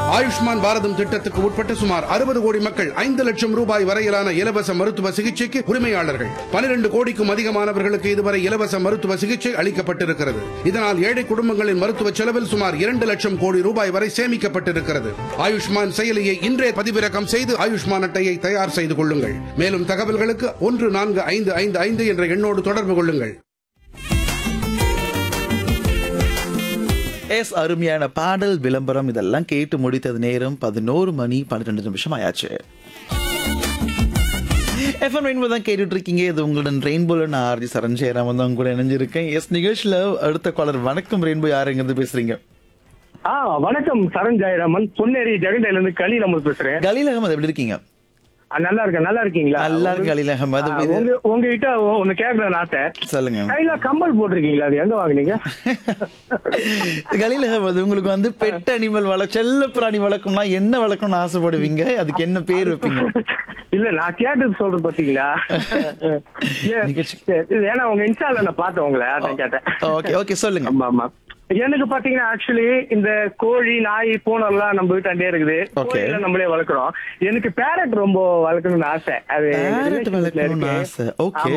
ஆயுஷ்மான் பாரதம் திட்டத்துக்கு உட்பட்ட சுமார் அறுபது கோடி மக்கள் ஐந்து லட்சம் ரூபாய் வரையிலான இலவச மருத்துவ சிகிச்சைக்கு உரிமையாளர்கள் பனிரெண்டு கோடிக்கும் அதிகமானவர்களுக்கு இதுவரை இலவச மருத்துவ சிகிச்சை அளிக்கப்பட்டிருக்கிறது இதனால் ஏழை குடும்பங்களின் மருத்துவ செலவில் சுமார் இரண்டு லட்சம் கோடி ரூபாய் வரை சேமிக்கப்பட்டிருக்கிறது ஆயுஷ்மான் செயலியை இன்றே பதிவிறக்கம் செய்து ஆயுஷ்மான் அட்டையை தயார் செய்து கொள்ளுங்கள் மேலும் தகவல்களுக்கு ஒன்று நான்கு ஐந்து ஐந்து ஐந்து என்ற எண்ணோடு தொடர்பு கொள்ளுங்கள் எஸ் அருமையான பாடல் விளம்பரம் இதெல்லாம் கேட்டு முடித்தது நேரம் பதினோரு மணி பன்னிரெண்டு நிமிஷம் ஆயாச்சு எஃப்எம் ரெயின்போ தான் கேட்டுட்டு இருக்கீங்க இது உங்களுடன் ரெயின்போல நான் ஆர்ஜி சரஞ்சயராம் வந்து உங்க கூட இணைஞ்சிருக்கேன் எஸ் நிகழ்ச்சியில் அடுத்த காலர் வணக்கம் ரெயின்போ யாருங்கிறது பேசுறீங்க ஆ வணக்கம் சரண் ஜெயராமன் பொன்னேரி ஜெகண்டையில இருந்து கலி நம்ம பேசுறேன் கலீல் அகமது எப்படி இருக்கீங்க ஆ, நல்லா இருக்கேன் நல்லா இருக்கீங்களா நல்லா இருக்கு கலீல் அகமது ஆ, உங்க உங்ககிட்ட ஒண்ணு கேட்கறேன் ஆசை சொல்லுங்க கையில கம்பல் போட்டிருக்கீங்களா அது எங்க வாங்குனீங்க கலீல் அகமது உங்களுக்கு வந்து பெட் அனிமல் வள செல்ல பிராணி வளர்க்கணும்னா என்ன வளர்க்கணும்னு ஆசைப்படுவீங்க அதுக்கு என்ன பேர் வைப்பீங்க இல்ல நான் கேட்டது சொல்றது பாத்தீங்களா ஏ, நிகழ்ச்சி- சரி, இது ஏன்னா உங்க இன்ஸ்டால நான் பார்த்தேன் உங்களை அதான் கேட்டேன் ஓகே ஓகே சொல்லுங்க ஆமா ஆமா எனக்கு பாத்தீங்கன்னா ஆக்சுவலி இந்த கோழி நாய் பூனெல்லாம் நம்ம வீட்டாண்டே இருக்குது Okay. கோழில நம்மளே வளர்க்குறோம் எனக்கு பேரட் ரொம்ப வளர்க்கணும்னு ஆசை அது Parrot relationship ல வளர்க்கணும்னு இருக்கு. ஆசை. Okay. ஆமா